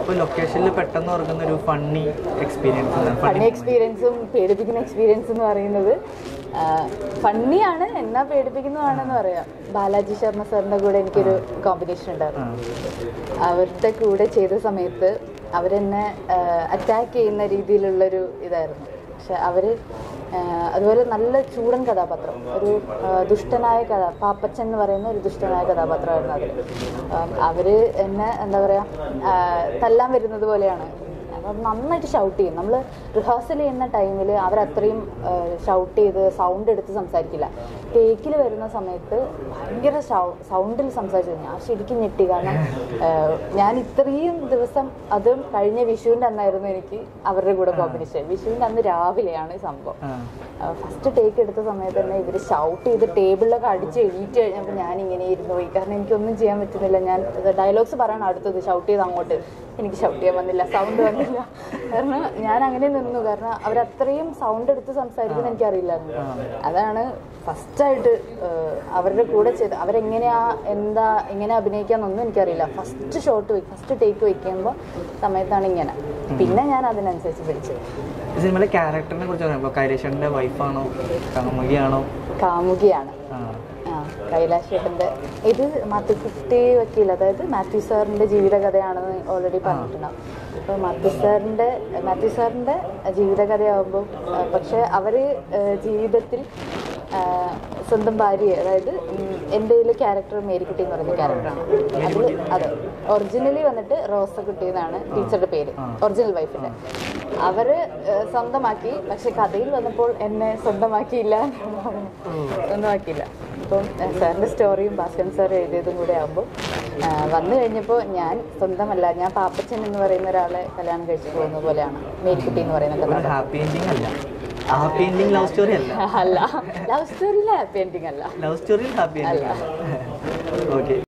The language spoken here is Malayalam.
ഇപ്പോൾ ലൊക്കേഷനിൽ പെട്ടെന്ന് ഓർക്കുന്ന ഒരു ഫണ്ണി എക്സ്പീരിയൻസ് ഫണ്ണി എക്സ്പീരിയൻസും പേടിപ്പിക്കുന്ന എക്സ്പീരിയൻസ് എന്ന് പറയുന്നത് ഫണ്ണിയാണ് എന്നാ പേടിപ്പിക്കുന്നതാണെന്ന് പറയാം ബാലാജി ശർമ്മ സാറിൻ്റെ കൂടെ എനിക്കൊരു കോമ്പിനേഷൻ ഉണ്ടായിരുന്നു അവരുടെ കൂടെ ചെയ്ത സമയത്ത് അവരെന്നെ അറ്റാക്ക് ചെയ്യുന്ന രീതിയിലുള്ളൊരു ഇതായിരുന്നു പക്ഷെ അവർ അതുപോലെ നല്ല ചൂടൻ കഥാപാത്രം ഒരു ആ, ദുഷ്ടനായ കഥ പാപ്പച്ചൻ എന്ന് പറയുന്ന ഒരു ദുഷ്ടനായ കഥാപാത്രമായിരുന്നു അതിൽ അവർ എന്നെ എന്താ പറയുക തല്ലാൻ വരുന്നത് പോലെയാണ് അപ്പം നന്നായിട്ട് ഷൗട്ട് ചെയ്യും നമ്മൾ റിഹേഴ്സൽ ചെയ്യുന്ന ടൈമിൽ അവരത്രയും ഷൗട്ട് ചെയ്ത് സൗണ്ട് എടുത്ത് സംസാരിക്കില്ല ടേക്കിൽ വരുന്ന സമയത്ത് ഭയങ്കര സൗണ്ടിൽ സംസാരിച്ചു ഞാൻ ശരിക്കും ഞെട്ടി കാരണം ആ, ഞാൻ ഇത്രയും ദിവസം അതും കഴിഞ്ഞ വിഷുവിൻ്റെ അന്നായിരുന്നു എനിക്ക് അവരുടെ കൂടെ കോമ്പിനേഷൻ വിഷുവിൻ്റെ അന്ന് രാവിലെയാണ് ഈ സംഭവം ഫസ്റ്റ് ടേക്ക് എടുത്ത സമയത്ത് തന്നെ ഇവർ ഷൗട്ട് ചെയ്ത് ടേബിളിലൊക്കെ അടിച്ച് എണീറ്റ് കഴിഞ്ഞപ്പോൾ ഞാൻ ഇങ്ങനെ ഇരുന്ന് പോയി കാരണം എനിക്കൊന്നും ചെയ്യാൻ പറ്റുന്നില്ല ഞാൻ ഡയലോഗ്സ് പറയണം അടുത്തത് ഷൗട്ട് ചെയ്ത് അങ്ങോട്ട് എനിക്ക് ഷൗട്ട് ചെയ്യാൻ വന്നില്ല സൗണ്ട് വന്നില്ല കാരണം ഞാൻ അങ്ങനെ നിന്നു കാരണം അവരത്രയും സൗണ്ട് എടുത്ത് സംസാരിക്കുന്ന എനിക്കറിയില്ലായിരുന്നു അതാണ് ഫസ്റ്റായിട്ട് അവരുടെ കൂടെ ചെയ്ത് അവരെങ്ങനെയാ എന്താ എങ്ങനെ അഭിനയിക്കാന്നൊന്നും എനിക്കറിയില്ല ഫസ്റ്റ് ഷോട്ട് ഫസ്റ്റ് ടേക്ക് വയ്ക്കുമ്പോൾ സമയത്താണ് ഇങ്ങനെ പിന്നെ ഞാൻ അതിനനുസരിച്ച് പിടിച്ചത് സിനിമയിലെ ക്യാരക്ടറിനെ കുറിച്ച് പറയുമ്പോൾ കൈലേഷൻ്റെ വൈഫാണോ കാമുകിയാണോ കാമുകിയാണ് ആ ആ കൈലാഷ് ചേട്ടൻ്റെ ഇത് മാത്തുക്കുട്ടി വക്കീൽ അതായത് മാത്യു സാറിൻ്റെ ജീവിതകഥയാണെന്ന് ഓൾറെഡി പറഞ്ഞിട്ടുണ്ടാവും അപ്പോൾ മാത്യു സാറിൻ്റെ മാത്യു സാറിൻ്റെ ജീവിതകഥയാകുമ്പോൾ പക്ഷേ അവർ ജീവിതത്തിൽ ആ, സ്വന്തം ഭാര്യയെ അതായത് ഉം, എൻ്റെ ഇതിൽ ക്യാരക്ടർ മേരിക്കുട്ടി എന്ന് പറയുന്ന ക്യാരക്ടറാണ് അതിൽ അതെ ഒറിജിനലി വന്നിട്ട് റോസക്കുട്ടി എന്നാണ് ടീച്ചറുടെ പേര് ഒറിജിനൽ വൈഫിൻ്റെ അവര് ഏഹ്, സ്വന്തമാക്കി പക്ഷെ കഥയിൽ വന്നപ്പോൾ എന്നെ സ്വന്തമാക്കിയില്ല എന്നാണ് പറയുന്നത്. സ്വന്തമാക്കിയില്ല അപ്പം ഏഹ്, സാറിന്റെ സ്റ്റോറിയും ഭാസ്കരൻ സാർ എഴുതിയതും കൂടെ ആകുമ്പോൾ വന്നു കഴിഞ്ഞപ്പോൾ ഞാൻ സ്വന്തമല്ല ഞാൻ പാപ്പച്ചൻ എന്ന് പറയുന്ന ഒരാളെ കല്യാണം കഴിച്ചു പോകുന്ന പോലെയാണ് മേരിക്കുട്ടി എന്ന് പറയുന്ന ഒരു കഥ ഹാപ്പി എൻഡിങ് അല്ല ഹാപ്പി എൻഡിങ് ലവ് സ്റ്റോറി അല്ല അല്ല ലവ് സ്റ്റോറിയിലെ ഹാപ്പി എൻഡിങ് അല്ല ലവ് സ്റ്റോറിയിൽ ഹാപ്പി എൻഡിങ് അല്ല. ഓക്കെ